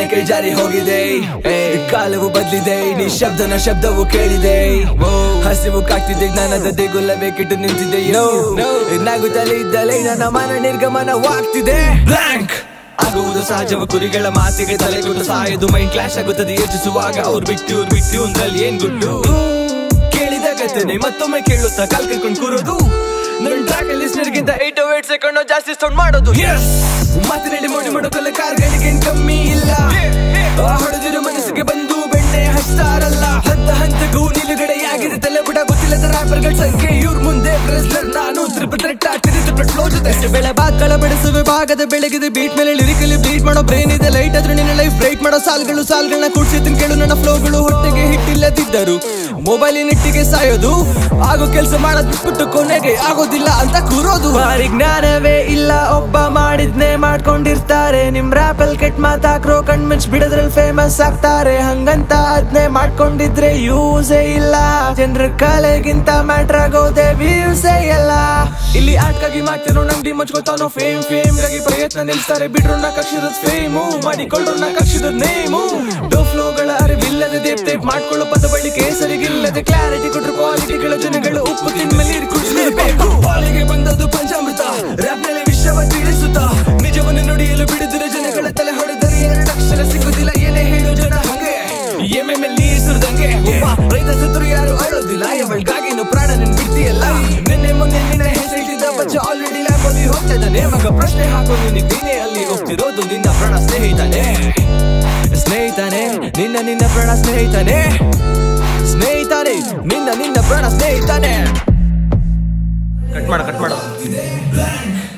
ಆಳ್ವಿಕೆ ಜಾರಿ ಹೋಗಿದೆ ಏ, ಕಾಲವು ಬದಲಿದೆ ನಿಶಬ್ದನ ಶಬ್ದವು ಕೇಳಿದೆ ಹಸಿವು ಕಾಗ್ತಿದೆ ಜ್ಞಾನದ ದೇಗುಲವೇ ಕೆಟ್ಟು ನಿಂತಿದೆ ನಗುತ್ತಲೇ ಇದ್ದಲೇ ನನ್ನ ಮನ ನಿರ್ಗಮನವಾಗ್ತಿದೆ ಬ್ಲಾಂಕ್ ಆಗುವುದು ಸಹಜವ ಕುರಿಗಳ ಮಾತಿಗೆ ತಲೆ ಕೊಟ್ಟು ಸಾಯದು ಮೈಂಡ್ ಕ್ಲಾಶ್ ಆಗುತ್ತದೆ ಯೋಚಿಸುವಾಗ ಅವ್ರು ಬಿಟ್ಟು ಇವ್ರು ಬಿಟ್ಟು ಒಂದ್ರಲ್ಲಿ ಏನ್ ಗುಟ್ಟು ಕೇಳಿದ ಕಥೆನೆ ಮತ್ತೊಮ್ಮೆ ಕೇಳುತ್ತಾ ಕಾಲ್ ಕೈಕೊಂಡು ಕೂರೋದು ನನ್ ಟ್ರ್ಯಾಕ್ ಲಿಸ್ನರ್ಗಿಂತ ಏಟ್ ಏಟ್ ಸೆಕೆಂಡ್ ಜಾಸ್ತಿ ಸೌಂಡ್ ಮಾಡೋದು ಮಾತಿನಲ್ಲಿ ಮೋಡಿ ಮಾಡೋ ಕಲಾಕಾರಗಳಿಗೆ ಕಮ್ಮಿ ಇಲ್ಲ ಆ ಹೊಡೆದಿರೋ ಮನಸ್ಸಿಗೆ ಬಂದು ಬೆಣ್ಣೆ ಹಚ್ತಾರಲ್ಲ ಹಂತ ಹಂತಕ್ಕೂ ನಿಲುಗಡೆಯಾಗಿದೆ ತಲೆ ಬುಡ ಗೊತ್ತಿಲ್ಲದ ರ್ಯಾಪರ್ಗಳ ಸಂಖ್ಯೆ ಇವ್ರ ಮುಂದೆ ಬ್ರೆಸ್ಲರ್ ನಾನು ತ್ರಿಪಲ್ ಥ್ರೆಟ್ ಆಗ್ತೀನಿ ತ್ರಿಪಲ್ ಫ್ಲೋ ಜೊತೆ ಬೆಳೆ ಬಾಕಳ ಬೆಳೆಸುವೆ ಭಾಗದ ಬೆಳಗಿದೆ ಬೀಟ್ ಮೇಲೆ ಲಿರಿಕಲಿ ಬೀಟ್ ಮಾಡೋ ಬ್ರೈನ್ ಇದೆ ಲೈಟ್ ಆದ್ರೆ ನಿನ್ನ ಲೈಫ್ ಬ್ರೈಟ್ ಮಾಡೋ ಸಾಲ್ಗಳು ಸಾಲ್ಗಳನ್ನ ಕೂಡ್ಸಿದ್ದೀನಿ ಕೇಳು ನನ್ನ ಫ್ಲೋಗಳು ಹೊಟ್ಟೆಗೆ ಹಿಟ್ಟಿಲ್ಲದಿದ್ದರು ಮೊಬೈಲಿನಿಟ್ಟಿಗೆ ಸಾಯೋದು ಆಗೋ ಕೆಲಸ ಮಾಡೋದ್ ಬಿಟ್ಬಿಟ್ಟು ಕೊನೆಗೆ ಆಗೋದಿಲ್ಲ ಅಂತ ಕೂರೋದು ಜ್ಞಾನವೇ ಇಲ್ಲ ಒಬ್ಬ ಮಾಡಿದ್ನೇ ಮಾಡ್ಕೊಂಡಿರ್ತಾರೆ ನಿಮ್ ರ್ಯಾಪಲ್ ಕೆಟ್ಟ ಮಾತಾಕ್ರೋ ಕಣ್ ಮಿಂಚ್ ಬಿಡದ್ರಲ್ಲಿ ಫೇಮಸ್ ಆಗ್ತಾರೆ ಹಂಗಂತ ಅದ್ನೇ ಮಾಡ್ಕೊಂಡಿದ್ರೆ ಯೂಸೇ ಇಲ್ಲ ಜನರ ಕಲೆಗಿಂತ ಮ್ಯಾಟ್ರ್ ಆಗೋದೇ ವ್ಯೂಸೇ ಇಲ್ಲ ಇಲ್ಲಿ ಆಟ್ಕಾಗಿ ಮಾಡ್ತಿರೋ ನಂಗಡಿ ಮುಚ್ಕೋತಾನೋ ಫೇಮ್ ಫೇಮ್ ಗಾಗಿ ಪ್ರಯತ್ನ ನಿಲ್ಸ್ತಾರೆ ಬಿಡ್ರು ನಾ ಕಕ್ಷಿದ ಫೇಮು ಮಾಡಿಕೊಳ್ಳ್ರು ನಾ ಕಕ್ಷಿದ ನೇಮು ಡೋ ಫ್ಲೋಗಳ ಅರಿವಿಲ್ಲದೆ ದೇಪ್ ಟೇಪ್ ಮಾಡ್ಕೊಳ್ಳೋ ಪದ ಬಳಿಕೆ ಸರಿಗಿಲ್ಲದೆ ಕ್ಲಾರಿಟಿ ಕೊಟ್ರು ಕ್ವಾಲಿಟಿಗಳ ಜನಗಳು ಉಪ್ಪು ತಿನ್ಮೇಲೆ ಕುಡಿಸಲೇಬೇಕು ಪಾಲಿಗೆ ಬಂದದ್ದು ಪಂಚಾಮೃತ ರ್ಯಾಪ್ ನಲ್ಲಿ ವಿಷವ ತಿಳಿಸುತ್ತಾ ನಿಜವನ್ನು ನುಡಿಯಲು ಬಿಡಿದರೆ ಜನಗಳ ತಲೆ ಹೊಡೆದರೆ ಎರಡು ಅಕ್ಷರ ಸಿಗುದಿಲ್ಲ ಏನೇ ಹೇಳು ಜನ ಹಂಗೆ ಎಮ್ಮೆ ನೀರ್ ಸುರಿದಂಗೆ ಒಬ್ಬ ರೈತ ಸತ್ರು ಯಾರು ಅಳೋದಿಲ್ಲ ಅವಳಿಗಾಗಿ ಪ್ರಾಣ ನಿನ್ ಬಿಡ್ತೀಯಲ್ಲ ನಿನ್ನೆ ಮೊನ್ನೆ ನಿನ್ನ ಹೆಸರಿಟ್ಟಿದ್ದ ಬಚ್ಚ ಆಲ್ರೆಡಿ ಲ್ಯಾಬಲ್ಲಿ ಹೋಗ್ತಾ ಇದ್ದಾನೆ ಮಗ ಪ್ರಶ್ನೆ ಹಾಕೊಂಡು ನಿಂತೀನಿ ಅಲ್ಲಿ ಹೋಗ್ತಿರೋದು ನಿನ್ನ ಪ್ರಾಣ ಸ್ನೇಹಿತನೇ ಸ್ನೇಹಿತನೇ ನಿನ್ನ ನಿನ್ನ ಪ್ರಾಣ ಸ್ನೇಹಿತನೇ ಸ್ನೇಹಿತನೇ ನಿನ್ನ ನಿನ್ನ ಪ್ರಾಣ ಸ್ನೇಹಿತನೇ ಕಟ್ ಮಾಡ ಕಟ್ ಮಾಡ